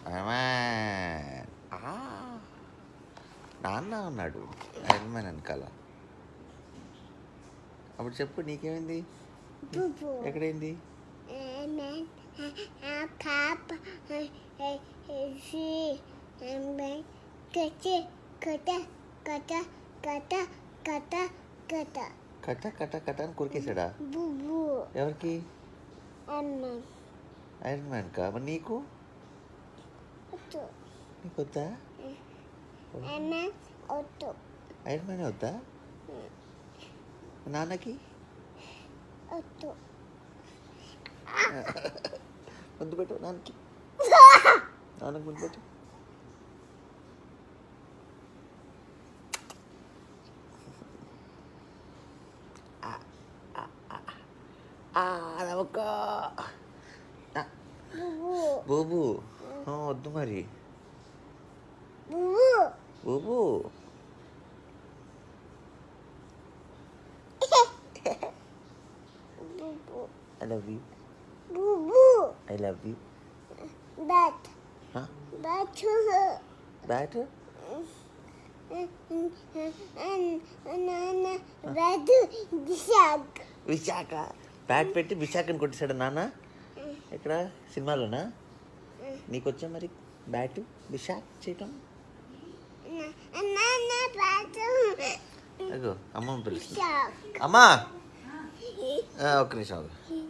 Man ఆ, నాన్న ఉన్నాడు ఐరన్ మ్యాన్ వెనకాల అప్పుడు చెప్పు నీకేమైంది Bubu. ఎక్కడైంది And then a cup. She and then kata kata kata kata kata kata. కట్ట కట్ట కట్ట అని కొరికేశాడా Bubu. ఎవరికి And then ఐరన్ మ్యాన్ కా మరి నీకు auto. నీకు వద్దా And then auto. Iron Man వద్దా నాన్నకి Auto. ముందు పెట్టు నాన్నకి నాన్నకి ముందు పెట్టు నమ్మక Bubu. బూబు ఆ, వద్దు మరి Bubu. బూబు Bubu. I love you Bubu. I love you Bat. Huh? Bat to her. Bat Red shark. Vishakha bat పెట్టి విశాఖని కొట్టేశాడు నాన్న ఇక్కడ సినిమాలోనా నీకు వచ్చా మరి బ్యాట్ విశాఖ చేయటం Nana bat అగో అమ్మమ్మ పిలుస్తుంది shark. అమ్మా ఆ, ఒక్క నిమిషం ఆగు.